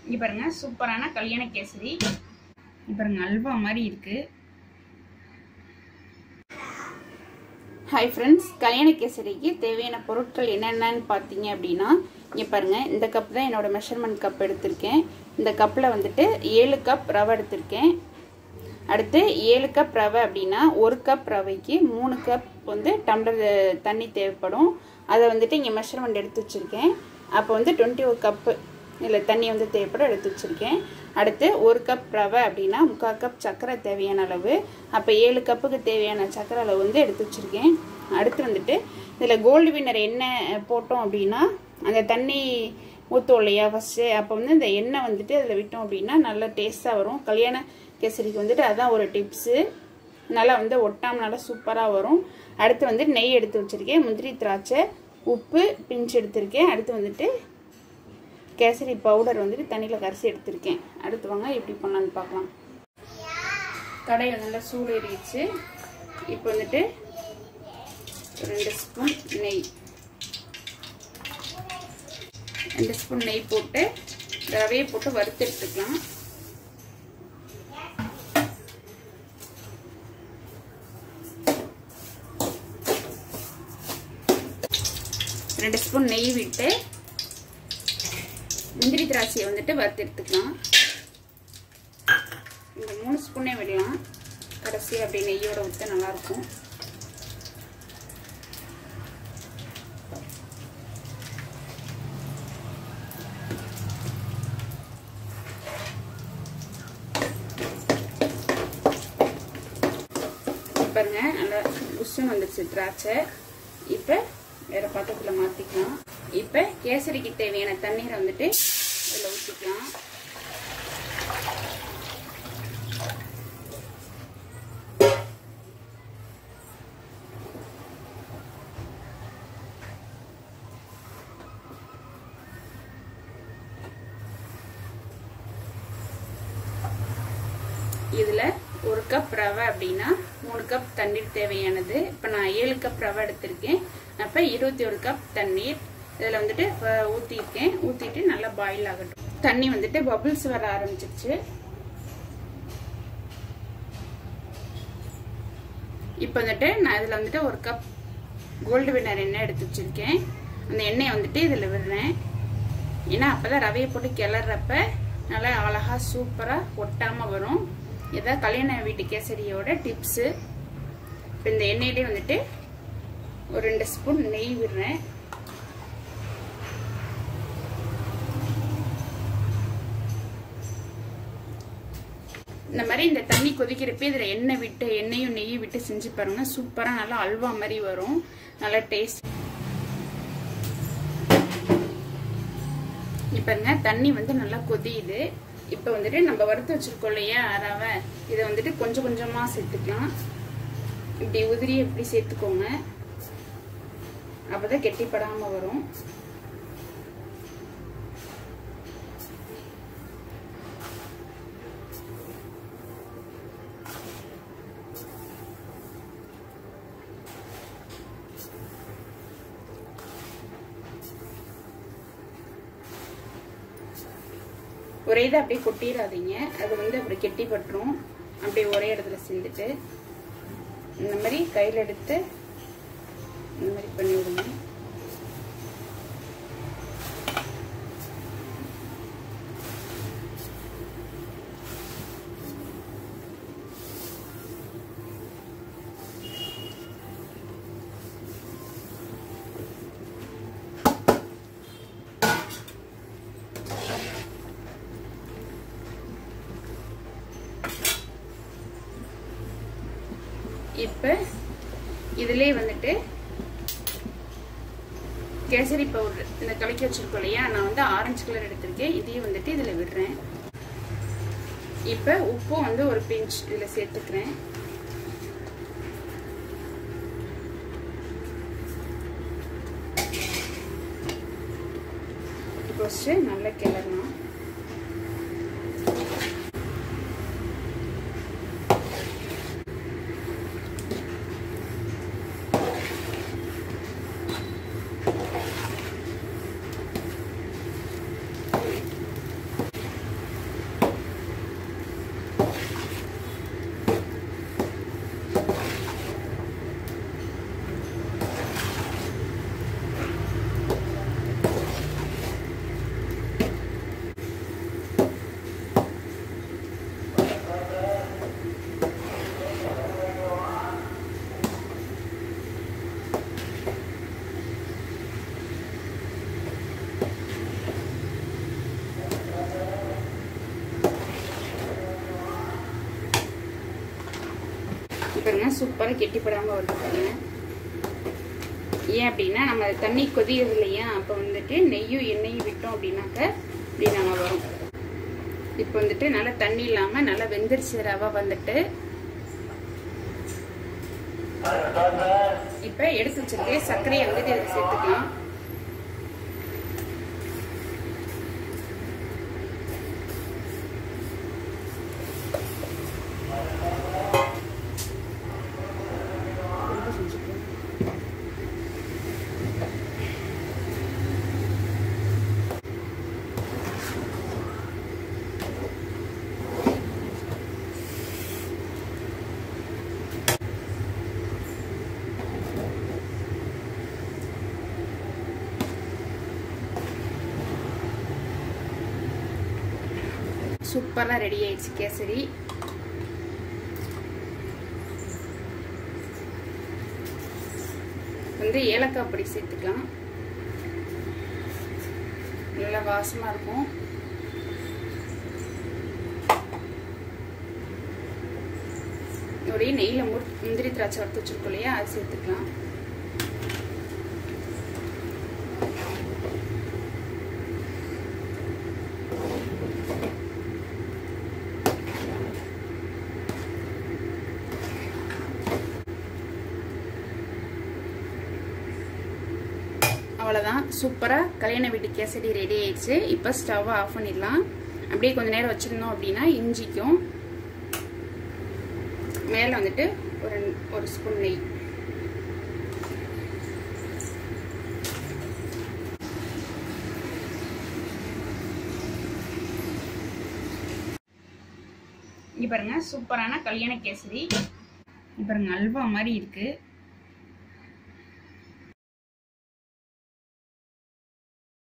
இங்கே பாருங்க சூப்பரான கல்யாண கேசரி இங்க பாருங்க அல்வா மாதிரி இருக்கு ஹாய் ஃப்ரெண்ட்ஸ் கல்யாண கேசரிக்கு தேவையான பொருட்கள் என்னென்னன்னு பார்த்தீங்க அப்படின்னா இங்கே பாருங்கள் இந்த கப் தான் என்னோட மெஷர்மெண்ட் கப் எடுத்திருக்கேன் இந்த கப்பில் வந்துட்டு ஏழு கப் ரவை எடுத்திருக்கேன் அடுத்து ஏழு கப் ரவை அப்படின்னா ஒரு கப் ரவைக்கு மூணு கப் வந்து டம்ளர் தண்ணி தேவைப்படும் அதை வந்துட்டு இங்கே மெஷர்மெண்ட் எடுத்து வச்சுருக்கேன் அப்போ வந்து டுவெண்ட்டி ஒரு கப்பு இல்லை தண்ணி வந்து தேவைப்படும் எடுத்து வச்சுருக்கேன் அடுத்து ஒரு கப் ரவை அப்படின்னா முக்கால் கப் சர்க்கரை தேவையான அளவு அப்போ ஏழு கப்புக்கு தேவையான சர்க்கரை அளவு வந்து எடுத்து வச்சுருக்கேன் அடுத்து வந்துட்டு இதில் கோல்டு வின்னர் எண்ணெய் போட்டோம் அப்படின்னா அந்த தண்ணி ஊற்றுவோம் இல்லையா ஃபஸ்ட்டு அப்போ வந்து இந்த எண்ணெய் வந்துட்டு அதில் விட்டோம் அப்படின்னா நல்லா டேஸ்ட்டாக வரும் கல்யாண கேசரிக்கு வந்துட்டு அதான் ஒரு டிப்ஸு நல்லா வந்து ஒட்டாமல் நல்லா சூப்பராக வரும் அடுத்து வந்து நெய் எடுத்து வச்சுருக்கேன் முந்திரி திராட்சை உப்பு பிஞ்சு எடுத்திருக்கேன் அடுத்து வந்துட்டு கேசரி பவுடர் வந்துட்டு தண்ணியில் கரைச்சி எடுத்திருக்கேன் அடுத்து வாங்க எப்படி பண்ணலான்னு பார்க்கலாம் கடையில் நல்லா சூடு ஏறிடுச்சு இப்போ வந்துட்டு ரெண்டு ஸ்பூன் நெய் ரெண்டு ஸ்பூன் நெய் போட்டு ரவையை போட்டு வறுத்து எடுத்துக்கலாம் ரெண்டு ஸ்பூன் நெய் விட்டு முந்திரி திராட்சையை வந்துட்டு வறுத்து எடுத்துக்கலாம் இந்த மூணு ஸ்பூனே விடலாம் கடைசி அப்படி நெய்யோட ஊற்ற நல்லாயிருக்கும் பாருங்க நல்லா உஷ்ணம் வந்துச்சு திராட்சை இப்போ வேற பாத்திரத்தில் மாற்றிக்கலாம் இப்போ கேசரிக்கு தேவையான தண்ணீரை வந்துட்டு இதில் ஊற்றிக்கலாம் இதில் ஒரு கப் ரவை அப்படின்னா மூணு கப் தண்ணீர் தேவையானது இப்போ நான் ஏழு கப் ரவை எடுத்திருக்கேன் அப்போ இருபத்தி ஒரு கப் தண்ணீர் இதில் வந்துட்டு ஊற்றிருக்கேன் ஊற்றிட்டு நல்லா பாயில் ஆகட்டும் தண்ணி வந்துட்டு பபிள்ஸ் வர ஆரம்பிச்சிருச்சு இப்போ வந்துட்டு நான் இதில் வந்துட்டு ஒரு கப் கோல்டு வின்னர் எண்ணெய் எடுத்து வச்சுருக்கேன் அந்த எண்ணெயை வந்துட்டு இதில் விடுறேன் ஏன்னா அப்போ தான் ரவையை போட்டு கிளறப்ப நல்லா அழகாக சூப்பராக ஒட்டாமல் வரும் இதான் கல்யாண வீட்டு கேசரியோட டிப்ஸு இப்போ இந்த எண்ணெயிலே வந்துட்டு ஒரு ரெண்டு ஸ்பூன் நெய் விடுறேன் இந்த மாதிரி இந்த தண்ணி கொதிக்கிறப்ப இதில் எண்ணெய் விட்டு எண்ணெயும் நெய்யும் விட்டு செஞ்சு பாருங்க சூப்பராக நல்லா அல்வா மாதிரி வரும் நல்லா டேஸ்ட் இப்போங்க தண்ணி வந்து நல்லா கொதியுது இப்போ வந்துட்டு நம்ம வறுத்து வச்சிருக்கோம் இல்லையா ரவை இதை வந்துட்டு கொஞ்சம் கொஞ்சமாக சேர்த்துக்கலாம் இப்படி உதிரி எப்படி சேர்த்துக்கோங்க அப்போதான் கெட்டிப்படாமல் வரும் ஒரே இதை அப்படியே கொட்டிடாதீங்க அது வந்து அப்படி கெட்டி பட்டுரும் அப்படியே ஒரே இடத்துல சேர்ந்துட்டு இந்த மாதிரி கையில் எடுத்து இந்த மாதிரி பண்ணி விடுங்க இப்போ இதுலேயே வந்துட்டு கேசரி பவுடர் இந்த கலக்கி வச்சிருக்கோம் இல்லையா நான் வந்து ஆரஞ்சு கலர் எடுத்திருக்கேன் இதையும் வந்துட்டு இதில் விடுறேன் இப்போ உப்பும் வந்து ஒரு பிஞ்ச் இதில் சேர்த்துக்கிறேன் ஃபஸ்ட்டு நல்லா கிளறணும் சூப்பராக கெட்டிப்படாமல் வருது பாருங்க ஏன் அப்படின்னா நம்ம தண்ணி கொதிக்கிறது இல்லையா அப்போ வந்துட்டு நெய்யும் எண்ணெயும் விட்டோம் அப்படின்னாக்க இப்படி நம்ம வரும் இப்போ வந்துட்டு நல்லா தண்ணி இல்லாமல் நல்லா வெந்துருச்சு ரவை வந்துட்டு இப்போ எடுத்து வச்சிருக்கேன் சர்க்கரையை வந்துட்டு இதில் சேர்த்துக்கலாம் சூப்பராக ரெடி ஆயிடுச்சு கேசரி வந்து ஏலக்காய் பொடி சேர்த்துக்கலாம் நல்லா வாசமாக இருக்கும் இதோடைய நெய்யில் முர் முந்திரி திராட்சை வறுத்து வச்சிருக்கோம் இல்லையா அது சேர்த்துக்கலாம் அவ்வளோதான் சூப்பராக கல்யாண வீட்டு கேசரி ரெடி ஆயிடுச்சு இப்போ ஸ்டவ்வை ஆஃப் பண்ணிடலாம் அப்படியே கொஞ்ச நேரம் வச்சுருந்தோம் அப்படின்னா இஞ்சிக்கும் மேலே வந்துட்டு ஒரு ஒரு ஸ்பூன் நெய் இங்கே பாருங்க சூப்பரான கல்யாண கேசரி பாருங்க அல்வா மாதிரி இருக்குது